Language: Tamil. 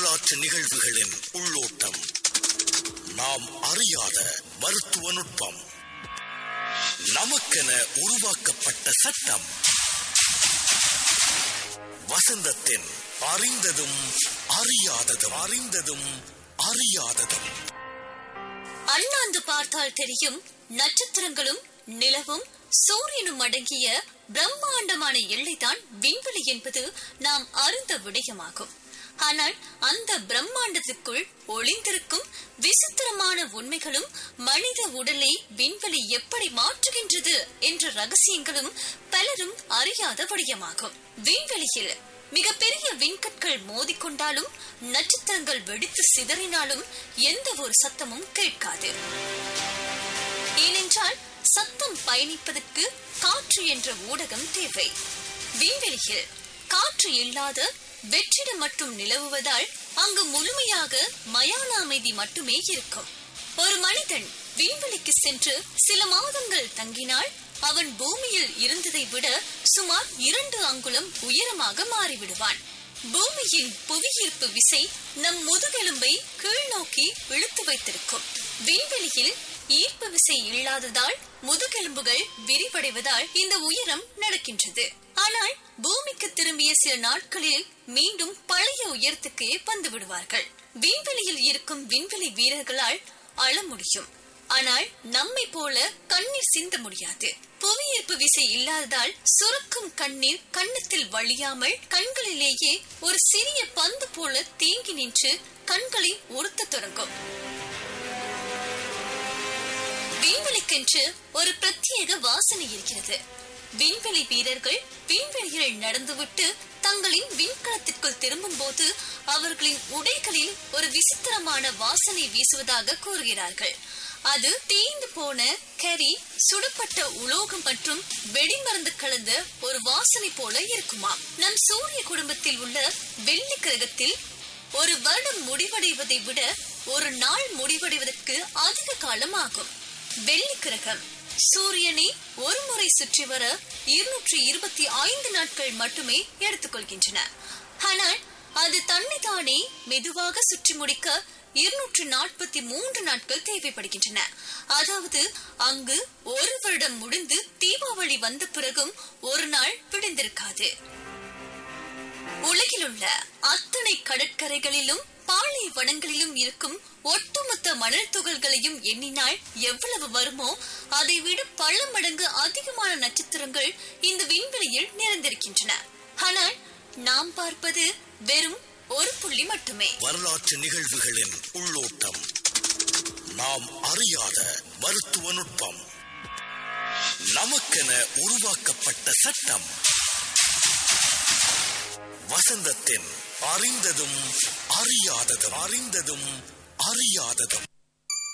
வரலாற்று நிகழ்வுகளின் உள்ளோட்டம் நாம் அறியாத மருத்துவ நுட்பம் நமக்கென உருவாக்கப்பட்ட சட்டம் வசந்தத்தின் அறிந்ததும் அறியாததும் அறிந்ததும் அறியாததும் அண்ணாந்து பார்த்தால் தெரியும் நட்சத்திரங்களும் நிலவும் சூரியனும் அடங்கிய பிரம்மாண்டமான எல்லைதான் விண்வெளி என்பது நாம் அறிந்த விடயமாகும் ஆனால் அந்த பிரம்மாண்டத்திற்குள் ஒளிந்திருக்கும் விசித்திரமான உண்மைகளும் மனித உடலை விண்வெளி எப்படி மாற்றுகின்றது என்ற ரகசியங்களும் பலரும் அறியாத விடயமாகும் விண்வெளியில் மிகப்பெரிய விண்கற்கள் மோதிக்கொண்டாலும் நட்சத்திரங்கள் வெடித்து சிதறினாலும் எந்த ஒரு சத்தமும் கேட்காது ஏனென்றால் சத்தம் பயணிப்பதற்கு காற்று என்ற ஊடகம் தேவை விண்வெளியில் காற்று இல்லாத வெற்றிடம் மட்டும் நிலவுவதால் அங்கு முழுமையாக மயான அமைதி மட்டுமே இருக்கும் ஒரு மனிதன் விண்வெளிக்கு சென்று சில மாதங்கள் தங்கினால் அவன் பூமியில் இருந்ததை விட சுமார் இரண்டு அங்குலம் உயரமாக மாறிவிடுவான் பூமியின் புவியீர்ப்பு விசை நம் முதுகெலும்பை கீழ் நோக்கி இழுத்து வைத்திருக்கும் விண்வெளியில் ஈர்ப்பு விசை இல்லாததால் முதுகெலும்புகள் விரிவடைவதால் இந்த உயரம் நடக்கின்றது ஆனால் பூமிக்கு திரும்பிய சில நாட்களில் மீண்டும் பழைய உயரத்துக்கே வந்து விடுவார்கள் விண்வெளியில் இருக்கும் விண்வெளி வீரர்களால் அழ முடியும் ஆனால் நம்மை போல கண்ணீர் சிந்த முடியாது புவியீர்ப்பு விசை இல்லாததால் சுரக்கும் கண்ணீர் கன்னத்தில் வழியாமல் கண்களிலேயே ஒரு சிறிய பந்து போல தேங்கி நின்று கண்களை உறுத்த தொடங்கும் விண்வெளிக்கென்று ஒரு பிரத்யேக வாசனை இருக்கிறது விண்வெளி வீரர்கள் விண்வெளியில் நடந்துவிட்டு தங்களின் விண்கலத்திற்குள் திரும்பும் போது அவர்களின் உடைகளில் ஒரு விசித்திரமான வாசனை வீசுவதாக கூறுகிறார்கள் அது தேய்ந்து போன கரி சுடப்பட்ட உலோகம் மற்றும் வெடிமருந்து கலந்த ஒரு வாசனை போல இருக்குமா நம் சூரிய குடும்பத்தில் உள்ள வெள்ளி கிரகத்தில் ஒரு வருடம் முடிவடைவதை விட ஒரு நாள் முடிவடைவதற்கு அதிக காலம் ஆகும் வெள்ளி கிரகம் சூரியனை ஒரு முறை சுற்றி வர இருநூற்றி இருபத்தி ஐந்து நாட்கள் மட்டுமே எடுத்துக்கொள்கின்றன ஆனால் அது தன்னைத்தானே மெதுவாக சுற்றி முடிக்க இருநூற்று நாற்பத்தி மூன்று நாட்கள் தேவைப்படுகின்றன அதாவது அங்கு ஒரு வருடம் முடிந்து தீபாவளி வந்த பிறகும் ஒரு நாள் விடுந்திருக்காது உலகிலுள்ள அத்தனை கடற்கரைகளிலும் பாலைவனங்களிலும் இருக்கும் ஒட்டுமொத்த மணல் துகள்களையும் எண்ணினால் எவ்வளவு வருமோ அதை விட பல மடங்கு அதிகமான நட்சத்திரங்கள் இந்த விண்வெளியில் நிறைந்திருக்கின்றன ஆனால் நாம் பார்ப்பது வெறும் ஒரு புள்ளி மட்டுமே வரலாற்று நிகழ்வுகளின் உள்ளோட்டம் நாம் அறியாத மருத்துவ நுட்பம் நமக்கென உருவாக்கப்பட்ட சட்டம் வசந்தத்தின் அறிந்ததும் அறியாததும் அறிந்ததும் அறியாததும்